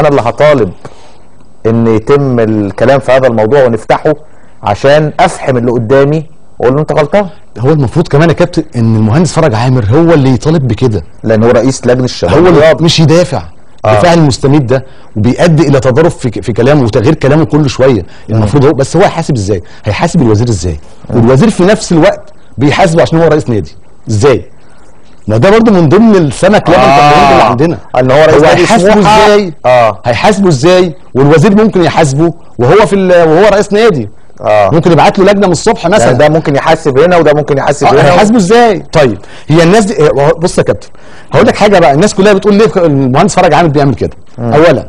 انا اللي هطالب ان يتم الكلام في هذا الموضوع ونفتحه عشان افحم اللي قدامي واقول له انت غلطان هو المفروض كمان يا كابتن ان المهندس فرج عامر هو اللي يطالب بكده لان هو رئيس لجنه الشباب هو اللي والرياضة. مش يدافع آه. دفاع المستميت ده وبيؤدي الى تضارب في, في كلامه وتغيير كلامه كل شويه المفروض هو بس هو هيحاسب ازاي هيحاسب الوزير ازاي والوزير في نفس الوقت بيحاسبه عشان هو رئيس نادي ازاي ما ده برضه من ضمن السمك لبن آه. اللي عندنا ان هو رئيس هو نادي هيحاسبه سموحة. ازاي اه هيحاسبه ازاي والوزير ممكن يحاسبه وهو في ال- وهو رئيس نادي اه ممكن يبعت له لجنه من الصبح مثلا يعني ده ممكن يحاسب هنا وده ممكن يحاسب آه، هنا هيحاسبه ازاي؟ طيب هي الناس دي آه، بص يا كابتن هقول لك حاجه بقى الناس كلها بتقول ليه المهندس فرج عامر بيعمل كده؟ اولا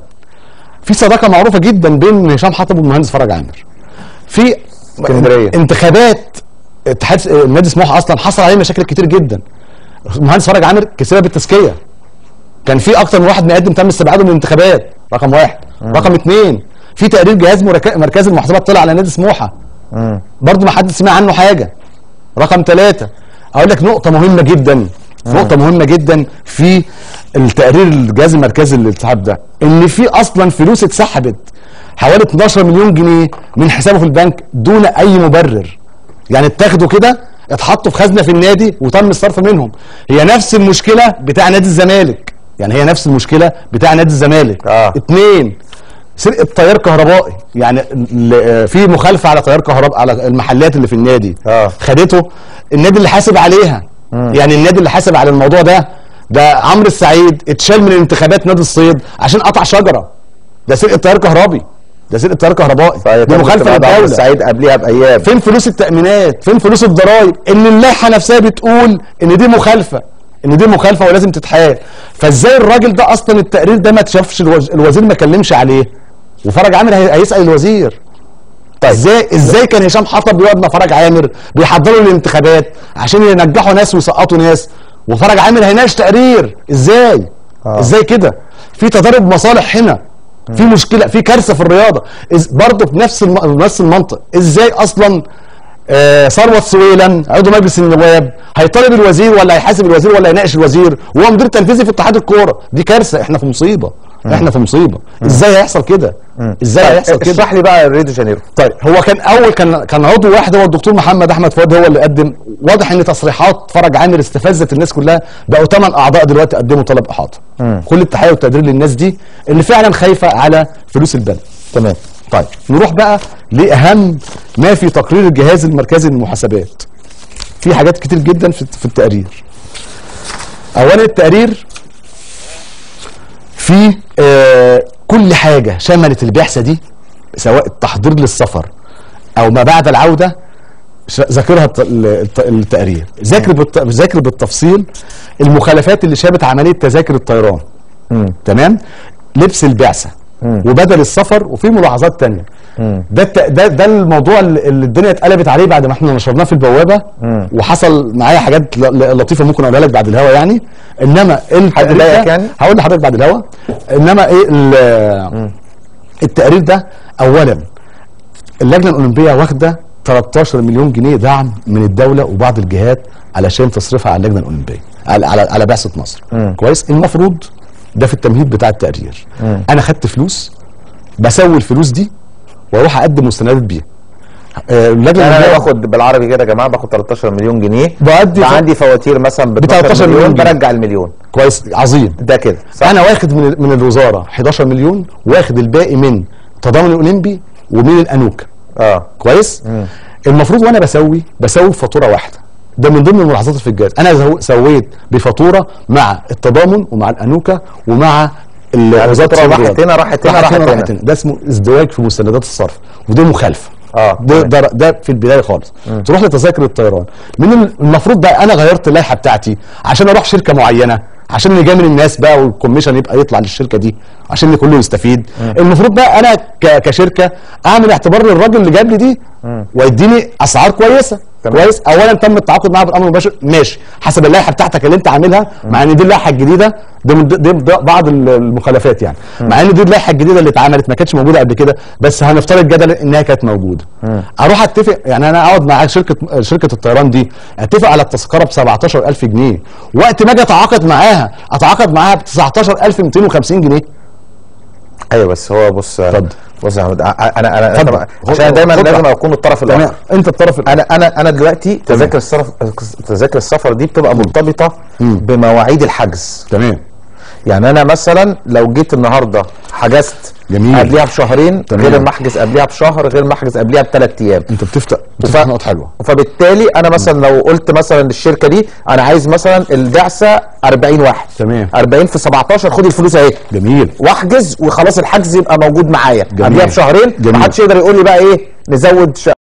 في صداقه معروفه جدا بين هشام حطب والمهندس فرج عامر. في اسكندرية. انتخابات اتحاد آه، نادي سموحه اصلا حصل عليه مشاكل كتير جدا. المهندس فرج عامر كسبها بالتزكيه. كان في اكتر من واحد مقدم تم استبعاده من الانتخابات رقم واحد. رقم اثنين في تقرير جهاز مركا- مركز المحاسبات طلع على نادي سموحه. مم. برضه ما حد سمع عنه حاجه رقم ثلاثة اقول لك نقطه مهمه جدا نقطه مهمه جدا في التقرير الجهاز المركزي للاتحاد ده ان في اصلا فلوس اتسحبت حوالي 12 مليون جنيه من حسابه في البنك دون اي مبرر يعني اتاخدوا كده اتحطوا في خزنه في النادي وتم الصرف منهم هي نفس المشكله بتاع نادي الزمالك يعني هي نفس المشكله بتاع نادي الزمالك آه. اتنين سرقه تيار كهربائي يعني ال- آه، في مخالفه على تيار كهرباء على المحلات اللي في النادي آه. خدته النادي اللي حاسب عليها يعني النادي اللي حاسب على الموضوع ده ده عمرو السعيد اتشال من انتخابات نادي الصيد عشان قطع شجره ده سرقه تيار كهربي ده سرقه تيار كهربائي صحيح دي مخالفه عبد للدوله السعيد قبليها بايام فين فلوس التامينات فين فلوس الضرائب ان اللائحه نفسها بتقول ان دي مخالفه ان دي مخالفه ولازم تتحال فازاي الراجل ده اصلا التقرير ده ما اتشافش الوز... الوزير ما كلمش عليه وفرج عامر هي... هيسال الوزير طيب ازاي ازاي كان هشام حطب بيقعد مع فرج عامر بيحضروا الانتخابات عشان ينجحوا ناس ويسقطوا ناس وفرج عامر هيناقش تقرير ازاي آه. ازاي كده في تضارب مصالح هنا في مشكله في كارثه في الرياضه إز... برضه بنفس الم... بنفس المنطق ازاي اصلا آه ثروت سويلم عضو مجلس النواب هيطالب الوزير ولا هيحاسب الوزير ولا هيناقش الوزير وهو مدير تنفيذي في اتحاد الكوره دي كارثه احنا في مصيبه احنا في مصيبه ازاي هيحصل كده ازاي هيحصل كده اشرح لي بقى ريو دي جانيرو طيب هو كان اول كان كان عضو واحد هو الدكتور محمد احمد فؤاد هو اللي قدم واضح ان تصريحات فرج عامر استفزت الناس كلها بقوا ثمان اعضاء دلوقتي قدموا طلب احاطه كل التحيه والتقدير للناس دي اللي فعلا خايفه على فلوس البلد تمام طيب نروح بقى لاهم ما في تقرير الجهاز المركزي للمحاسبات في حاجات كتير جدا في في التقرير اولا التقرير في آه كل حاجه شملت البعثه دي سواء التحضير للسفر او ما بعد العوده ش- ذاكرها الت- الت- التقرير ذاكر بالت- ذاكر بالتفصيل المخالفات اللي شابت عمليه تذاكر الطيران تمام لبس البعثه وبدل السفر وفي ملاحظات تانية ده الت- ده ده الموضوع اللي اللي الدنيا اتقلبت عليه بعد ما احنا نشرناه في البوابه وحصل معايا حاجات ل- ل- لطيفه ممكن اقولها لك بعد الهوا يعني انما التقرير ضايقك ده- يعني؟ هقول لحضرتك بعد الهوا انما ايه ال- التقرير ده اولا اللجنه الاولمبيه واخده 13 مليون جنيه دعم من الدوله وبعض الجهات علشان تصرفها على اللجنه الاولمبيه على على, على بعثه مصر كويس المفروض ده في التمهيد بتاع التقرير انا خدت فلوس بسوي الفلوس دي واروح اقدم مستندات بيها آه، اللجنه انا الأولمبية- باخد بالعربي كده يا جماعه باخد 13 مليون جنيه بأدي بقى ف- عندي فواتير مثلا ب 13 13 مليون مليون جنيه. برجع المليون كويس عظيم ده كده صح انا واخد من من الوزاره 11 مليون واخد الباقي من تضامن الاولمبي ومن الانوكا اه كويس المفروض وانا بسوي بسوي فاتوره واحده ده من ضمن الملاحظات اللي في الجهاز انا زو- سويت بفاتوره مع التضامن ومع الانوكا ومع ال- يعني وزاره الفاتورة الشباب راحت هنا، راحت هنا، راحت هنا. ده اسمه ازدواج في مستندات الصرف وده مخالفه اه ده, تمام. ده, ده في البدايه خالص تروح لتذاكر الطيران من ال- المفروض بقى انا غيرت اللائحه بتاعتي عشان اروح شركه معينه عشان نجامل الناس بقى والكوميشن يبقى يطلع للشركه دي عشان كله يستفيد المفروض بقى انا ك- كشركه اعمل اعتبار للراجل اللي جاب لي دي ويديني اسعار كويسه تمام. كويس اولا تم التعاقد معاه بالامر المباشر ماشي حسب اللائحه بتاعتك اللي انت عاملها مع ان دي اللائحه الجديده دي, من- دي بعض المخالفات يعني مع ان دي اللائحه الجديده اللي اتعملت ما كانتش موجوده قبل كده بس هنفترض جدلا انها كانت موجوده اروح اتفق يعني انا اقعد مع شركه شركه الطيران دي اتفق على التذكره ب 17000 جنيه وقت ما اجي اتعاقد معاها اتعاقد معاها ب 19250 جنيه ايوه بس هو بص اتفضل. بص يا احمد انا انا اتفضل. طبعا خد- عشان أنا دايما خد لازم راحتك. اكون الطرف تمام الاخر انت الطرف ال- انا انا انا دلوقتي تذاكر السفر تذاكر السفر دي بتبقى مرتبطه بمواعيد الحجز تمام يعني انا مثلا لو جيت النهارده حجزت جميل. قبليها بشهرين تمام. غير ما احجز قبليها بشهر غير ما احجز قبليها بثلاث ايام انت بتفتح بتفتح نقط حلوه فبالتالي انا مثلا لو قلت مثلا للشركه دي انا عايز مثلا البعثه 40 واحد تمام. 40 في 17 خد الفلوس اهي جميل واحجز وخلاص الحجز يبقى موجود معايا جميل. قبليها بشهرين جميل. محدش يقدر يقول لي بقى ايه نزود ش...